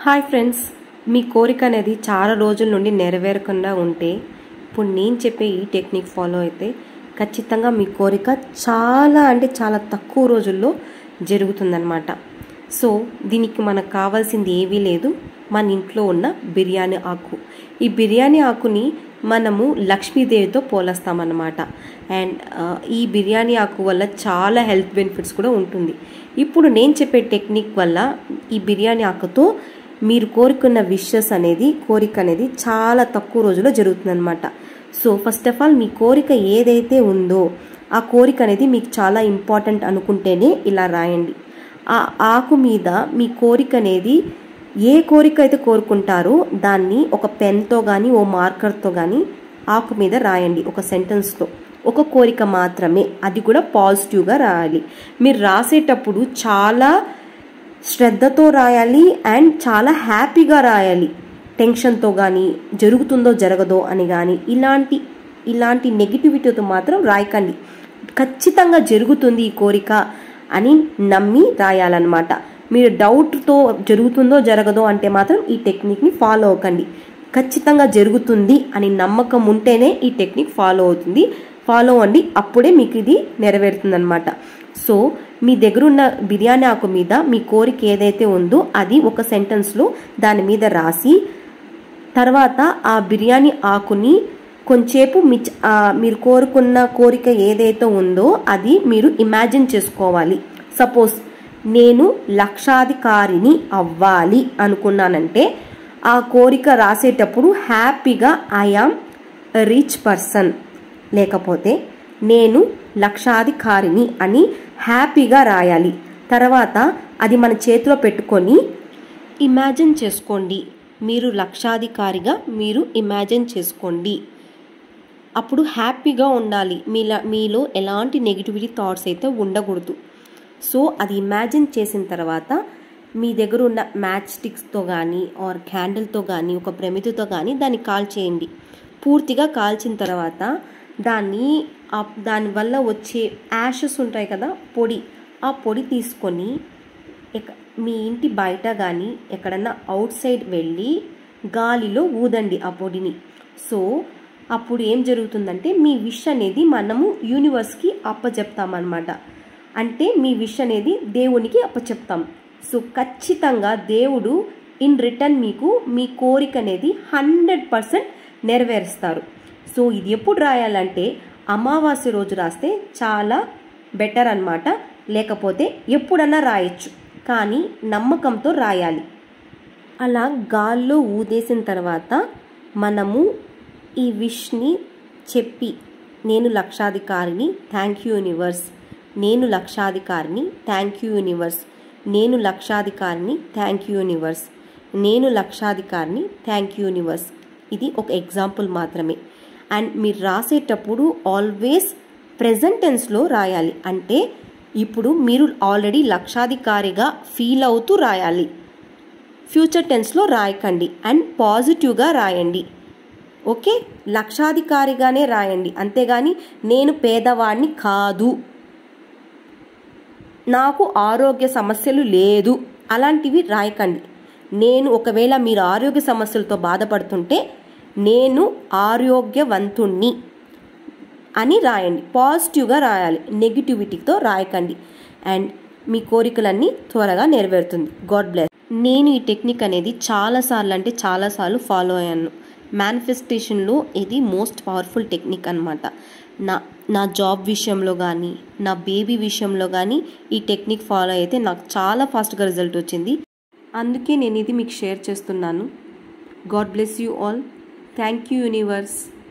hi friends మీ కోరిక అనేది చాలా రోజుల నుండి నెరవేరకుండా ఉంటే ఇప్పుడు నేను చెప్పే ఈ టెక్నిక్ ఫాలో అయితే ఖచ్చితంగా మీ కోరిక చాలా అంటే చాలా తక్కువ రోజుల్లో జరుగుతుందన్నమాట సో దీనికి మనకు కావాల్సింది ఏమీ లేదు మన ఇంట్లో ఉన్న బిర్యానీ ఆకు ఈ బిర్యానీ ఆకుని మనము లక్ష్మీదేవితో పోలేస్తామన్నమాట అండ్ ఈ బిర్యానీ ఆకు వల్ల చాలా హెల్త్ బెనిఫిట్స్ కూడా ఉంటుంది ఇప్పుడు నేను చెప్పే టెక్నిక్ వల్ల ఈ బిర్యానీ ఆకుతో మీరు కోరుకున్న విషెస్ అనేది కోరిక అనేది చాలా తక్కువ రోజుల్లో జరుగుతుందన్నమాట సో ఫస్ట్ ఆఫ్ ఆల్ మీ కోరిక ఏదైతే ఉందో ఆ కోరిక అనేది మీకు చాలా ఇంపార్టెంట్ అనుకుంటేనే ఇలా రాయండి ఆ ఆకు మీద మీ కోరిక అనేది ఏ కోరిక అయితే కోరుకుంటారో దాన్ని ఒక పెన్తో కానీ ఓ మార్కర్తో కానీ ఆకు మీద రాయండి ఒక సెంటెన్స్తో ఒక కోరిక మాత్రమే అది కూడా పాజిటివ్గా రాయాలి మీరు రాసేటప్పుడు చాలా శ్రద్ధతో రాయాలి అండ్ చాలా హ్యాపీగా రాయాలి టెన్షన్తో కానీ జరుగుతుందో జరగదో అని కానీ ఇలాంటి ఇలాంటి నెగిటివిటీతో మాత్రం రాయకండి ఖచ్చితంగా జరుగుతుంది ఈ కోరిక అని నమ్మి రాయాలన్నమాట మీరు డౌట్తో జరుగుతుందో జరగదో అంటే మాత్రం ఈ టెక్నిక్ని ఫాలో అవ్వకండి ఖచ్చితంగా జరుగుతుంది అని నమ్మకం ఉంటేనే ఈ టెక్నిక్ ఫాలో అవుతుంది ఫాలో అవ్వండి అప్పుడే మీకు ఇది నెరవేరుతుందన్నమాట సో మీ దగ్గర ఉన్న బిర్యానీ ఆకు మీద మీ కోరిక ఏదైతే ఉందో అది ఒక సెంటెన్స్లో దాని మీద రాసి తర్వాత ఆ బిర్యానీ ఆకుని కొంచేపు మీ మీరు కోరుకున్న కోరిక ఏదైతే ఉందో అది మీరు ఇమాజిన్ చేసుకోవాలి సపోజ్ నేను లక్షాధికారిని అవ్వాలి అనుకున్నానంటే ఆ కోరిక రాసేటప్పుడు హ్యాపీగా ఐఆమ్ రిచ్ పర్సన్ లేకపోతే నేను లక్షాధికారిని అని హ్యాపీగా రాయాలి తర్వాత అది మన చేతిలో పెట్టుకొని ఇమాజిన్ చేసుకోండి మీరు లక్షాధికారిగా మీరు ఇమాజిన్ చేసుకోండి అప్పుడు హ్యాపీగా ఉండాలి మీలా మీలో ఎలాంటి నెగిటివిటీ థాట్స్ అయితే ఉండకూడదు సో అది ఇమాజిన్ చేసిన తర్వాత మీ దగ్గర ఉన్న మ్యాచ్ స్టిక్స్తో కానీ ఆర్ క్యాండిల్తో కానీ ఒక ప్రమితితో కానీ దాన్ని కాల్ చేయండి పూర్తిగా కాల్చిన తర్వాత దాన్ని దానివల్ల వచ్చే యాషెస్ ఉంటాయి కదా పొడి ఆ పొడి తీసుకొని మీ ఇంటి బయట కానీ ఎక్కడన్నా అవుట్ సైడ్ వెళ్ళి గాలిలో ఊదండి ఆ పొడిని సో అప్పుడు ఏం జరుగుతుందంటే మీ విష్ అనేది మనము యూనివర్స్కి అప్పచెప్తామన్నమాట అంటే మీ విష్ అనేది దేవునికి అప్పచెప్తాం సో ఖచ్చితంగా దేవుడు ఇన్ రిటర్న్ మీకు మీ కోరిక అనేది హండ్రెడ్ పర్సెంట్ నెరవేరుస్తారు సో ఇది ఎప్పుడు రాయాలంటే అమావాస్య రోజు రాస్తే చాలా బెటర్ అనమాట లేకపోతే ఎప్పుడన్నా రాయొచ్చు కానీ నమ్మకంతో రాయాలి అలా గాల్లో ఊదేసిన తర్వాత మనము ఈ విష్ని చెప్పి నేను లక్షాధికారిని థ్యాంక్ యూ యూనివర్స్ నేను లక్షాధికారిని థ్యాంక్ యూ యూనివర్స్ నేను లక్షాధికారిని థ్యాంక్ యూ యూనివర్స్ నేను లక్షాధికారిని థ్యాంక్ యూ యూనివర్స్ ఇది ఒక ఎగ్జాంపుల్ మాత్రమే అండ్ మీరు రాసేటప్పుడు ఆల్వేస్ ప్రజెంట్ టెన్స్లో రాయాలి అంటే ఇప్పుడు మీరు ఆల్రెడీ లక్షాధికారిగా ఫీల్ అవుతూ రాయాలి ఫ్యూచర్ టెన్స్లో రాయకండి అండ్ పాజిటివ్గా రాయండి ఓకే లక్షాధికారిగానే రాయండి అంతేగాని నేను పేదవాడిని కాదు నాకు ఆరోగ్య సమస్యలు లేదు అలాంటివి రాయకండి నేను ఒకవేళ మీరు ఆరోగ్య సమస్యలతో బాధపడుతుంటే నేను ఆరోగ్యవంతుణ్ణి అని రాయండి పాజిటివ్గా రాయాలి నెగిటివిటీతో రాయకండి అండ్ మీ కోరికలన్నీ త్వరగా నెరవేరుతుంది గాడ్ బ్లెస్ నేను ఈ టెక్నిక్ అనేది చాలాసార్లు అంటే చాలాసార్లు ఫాలో అయ్యాను మేనిఫెస్టేషన్లో ఇది మోస్ట్ పవర్ఫుల్ టెక్నిక్ అనమాట నా నా జాబ్ విషయంలో కానీ నా బేబీ విషయంలో కానీ ఈ టెక్నిక్ ఫాలో అయితే నాకు చాలా ఫాస్ట్గా రిజల్ట్ వచ్చింది అందుకే నేను ఇది మీకు షేర్ చేస్తున్నాను God bless you all thank you universe